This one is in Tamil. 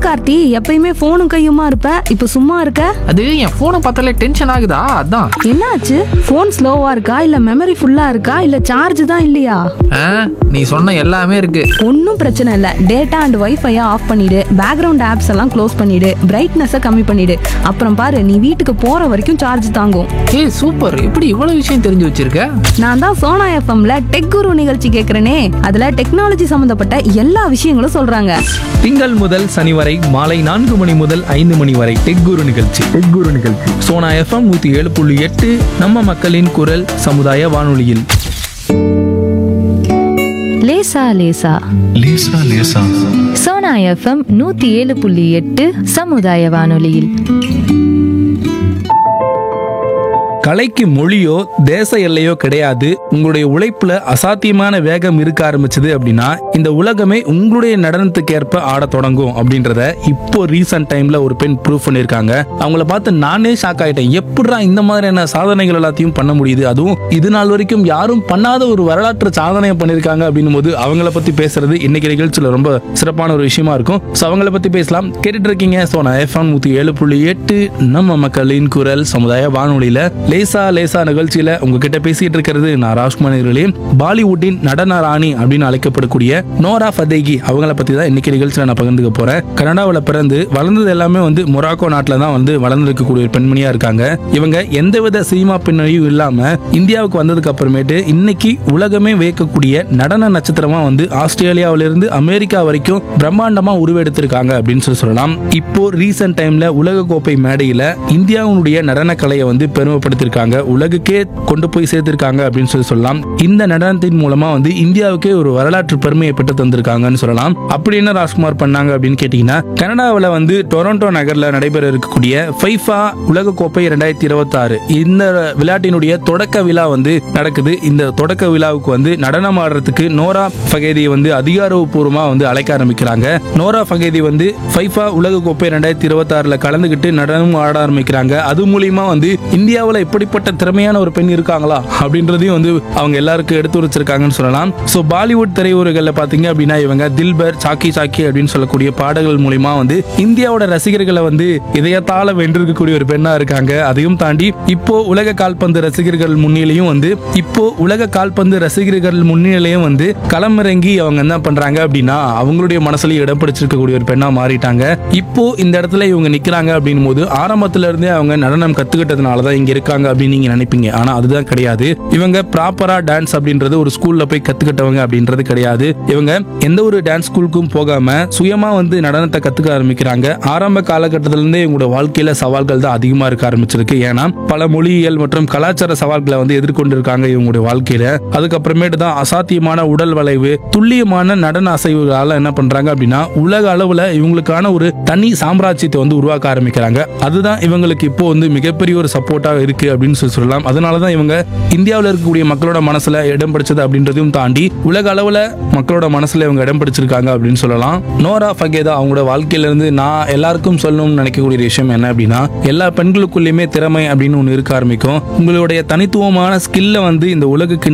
கார்த்தி எப்பயுமே போனும் கையுமா இருப்ப இப்ப சும்மா இருக்க அது என் போனை பார்த்தாலே டென்ஷன் ஆகுதா அதான் என்னாச்சு போன் ஸ்லோவா இருக்கா இல்ல மெமரி ஃபுல்லா இருக்கா இல்ல சார்ஜ் தான் இல்லையா ஆ, நீ சொன்ன எல்லாமே இருக்கு ஒன்றும் பிரச்சனை இல்லை டேட்டா அண்ட் வைஃபையை ஆஃப் பண்ணிடு பேக்ரவுண்ட் ஆப்ஸ் எல்லாம் க்ளோஸ் பண்ணிடு பிரைட்னஸை கம்மி பண்ணிடு அப்புறம் பாரு நீ வீட்டுக்கு போற வரைக்கும் சார்ஜ் தாங்கும் ஏய் சூப்பர் இப்படி இவ்வளவு விஷயம் தெரிஞ்சு வச்சிருக்க நான் தான் சோனா எஃப்எம்ல டெக் குரு நிகழ்ச்சி கேட்குறேனே அதுல டெக்னாலஜி சம்பந்தப்பட்ட எல்லா விஷயங்களும் சொல்றாங்க திங்கள் முதல் சனி வரை மாலை நான்கு மணி முதல் ஐந்து மணி வரை டெக் குரு நிகழ்ச்சி டெக் குரு நிகழ்ச்சி சோனா எஃப்எம் நூத்தி ஏழு புள்ளி எட்டு நம்ம மக்களின் குரல் சமுதாய வானொலியில் லேசா லேசா லேசா லேசா சோனா எஃப்எம் நூத்தி ஏழு புள்ளி எட்டு சமுதாய வானொலியில் கலைக்கு மொழியோ தேச எல்லையோ கிடையாது உங்களுடைய உழைப்புல அசாத்தியமான வேகம் இருக்க ஆரம்பிச்சது அப்படின்னா இந்த உலகமே உங்களுடைய நடனத்துக்கு ஏற்ப ஆட தொடங்கும் அப்படின்றத இப்போ ரீசன்ட் டைம்ல ஒரு பெண் ப்ரூவ் பண்ணிருக்காங்க அவங்கள பார்த்து நானே ஷாக் ஆயிட்டேன் எப்படிடா இந்த மாதிரியான சாதனைகள் எல்லாத்தையும் பண்ண முடியுது அதுவும் இது நாள் வரைக்கும் யாரும் பண்ணாத ஒரு வரலாற்று சாதனையை பண்ணிருக்காங்க அப்படின்னும் போது அவங்கள பத்தி பேசுறது இன்னைக்கு நிகழ்ச்சியில ரொம்ப சிறப்பான ஒரு விஷயமா இருக்கும் ஸோ அவங்கள பத்தி பேசலாம் கேட்டுட்டு இருக்கீங்க ஸோ நான் எஃப்எம் நூத்தி ஏழு புள்ளி எட்டு நம்ம மக்களின் குரல் சமுதாய வானொலியில லேசா லேசா நிகழ்ச்சியில உங்ககிட்ட பேசிட்டு இருக்கிறது நான் ராஜ்குமார் அவர்களே பாலிவுட்டின் நடன ராணி அப்படின்னு அழைக்கப்படக்கூடிய நோரா ஃபதேகி அவங்கள பத்தி தான் இன்னைக்கு நிகழ்ச்சியில நான் பகிர்ந்துக்க போறேன் கனடாவில் பிறந்து வளர்ந்தது எல்லாமே வந்து மொராக்கோ நாட்டில் தான் வந்து வளர்ந்துருக்கக்கூடிய ஒரு பெண்மணியா இருக்காங்க இவங்க எந்தவித சினிமா பின்னணியும் இல்லாம இந்தியாவுக்கு வந்ததுக்கு அப்புறமேட்டு இன்னைக்கு உலகமே வியக்கக்கூடிய நடன நட்சத்திரமா வந்து ஆஸ்திரேலியாவில இருந்து அமெரிக்கா வரைக்கும் பிரம்மாண்டமா உருவெடுத்திருக்காங்க அப்படின்னு சொல்லி சொல்லலாம் இப்போ ரீசெண்ட் டைம்ல உலக கோப்பை மேடையில இந்தியாவுடைய நடன கலையை வந்து பெருமைப்படுத்திருக்காங்க உலகுக்கே கொண்டு போய் சேர்த்திருக்காங்க அப்படின்னு சொல்லி சொல்லலாம் இந்த நடனத்தின் மூலமா வந்து இந்தியாவுக்கே ஒரு வரலாற்று பெருமையை பெற்று தந்திருக்காங்கன்னு சொல்லலாம் அப்படி என்ன ராஜ்குமார் பண்ணாங்க அப்படின்னு கேட்டீங்கன்னா கனடாவில் வந்து டொரண்டோ நகர்ல நடைபெற இருக்கக்கூடிய ஃபைஃபா உலக கோப்பை ரெண்டாயிரத்தி இருபத்தி ஆறு இந்த விளையாட்டினுடைய தொடக்க விழா வந்து நடக்குது இந்த தொடக்க விழாவுக்கு வந்து நடனம் ஆடுறதுக்கு நோரா ஃபகேதியை வந்து அதிகாரப்பூர்வமா வந்து அழைக்க ஆரம்பிக்கிறாங்க நோரா ஃபகேதி வந்து ஃபைஃபா உலக கோப்பை ரெண்டாயிரத்தி இருபத்தி ஆறுல கலந்துக்கிட்டு நடனம் ஆட ஆரம்பிக்கிறாங்க அது மூலியமா வந்து இந்தியாவில் இப்படிப்பட்ட திறமையான ஒரு பெண் இருக்காங்களா அப்படின்றதையும் வந்து அவங்க எல்லாருக்கும் எடுத்து வச்சிருக்காங்கன்னு சொல்லலாம் ஸோ பாலிவுட் திரையுறகளில் பார்த்தீங்க அப்படின்னா இவங்க தில்பர் சாக்கி சாக்கி அப்படின்னு சொல்லக்கூடிய பாடல்கள் மூலியமா வந்து இந்தியாவோட ரசிகர்களை வந்து இதயத்தால வென்றிருக்கக்கூடிய ஒரு பெண்ணா இருக்காங்க அதையும் தாண்டி இப்போ உலக கால்பந்து ரசிகர்கள் முன்னிலையும் வந்து இப்போ உலக கால்பந்து ரசிகர்கள் முன்னிலையும் வந்து களமிறங்கி அவங்க என்ன பண்றாங்க அப்படின்னா அவங்களுடைய மனசுலயும் இடம் பிடிச்சிருக்கக்கூடிய ஒரு பெண்ணா மாறிட்டாங்க இப்போ இந்த இடத்துல இவங்க நிக்கிறாங்க அப்படின் போது ஆரம்பத்துல இருந்தே அவங்க நடனம் கத்துக்கிட்டதுனால தான் இங்க இருக்காங்க அப்படின்னு நீங்க நினைப்பீங்க ஆனா அதுதான் கிடையாது இவங்க ப்ராப்பரா டான்ஸ் அப்படின்றது ஒரு ஸ்கூல்ல போய் கத்துக்கிட்டவங்க அப்படின்றது கிடையாது இவங்க எந்த ஒரு டான்ஸ் ஸ்கூலுக்கும் போகாம சுயமா வந்து நடனத்தை கத்துக்க ஆரம்பிக்கிறாங்க ஆரம்ப காலகட்டத்தில இருந்தே இவங்களோட வாழ்க்கையில சவால்கள் தான் அதிகமா இருக்க ஆரம்பிச்சிருக்கு ஏன்னா பல மொழியியல் மற்றும் கலாச்சார சவால்களை வந்து எதிர்கொண்டிருக்காங்க இவங்களுடைய வாழ்க்கையில அதுக்கப்புறமேட்டு தான் அசாத்தியமான உடல் வளைவு துல்லியமான நடன அசைவுகளால என்ன பண்றாங்க அப்படின்னா உலக அளவுல இவங்களுக்கான ஒரு தனி சாம்ராஜ்யத்தை வந்து உருவாக்க ஆரம்பிக்கிறாங்க அதுதான் இவங்களுக்கு இப்போ வந்து மிகப்பெரிய ஒரு சப்போர்ட்டா இருக்கு அப்படின்னு சொல்லி சொல்லலாம் அதனாலதான் இவங்க இந்தியாவில் இருக்கக்கூடிய மக்களோட மனசுல இடம் பிடிச்சது அப்படின்றதையும் தாண்டி உலக அளவுல மக்களோட மனசுல இவங்க இடம் பிடிச்சிருக்காங்க அப்படின்னு சொல்லலாம் நோரா ஃபகேதா அவங்களோட வாழ்க்கையில இருந்து நான் எல்லாருக்கும் சொல்லணும்னு நினைக்கக்கூடிய விஷயம் என்ன அப்படின்னா எல்லா பெண்களுக்குள்ளயுமே திறமை அப்படின்னு ஒன்று இருக்க ஆரம்பிக்கும் உங்களுடைய தனித்துவமான ஸ்கில்ல வந்து இந்த உலகுக்கு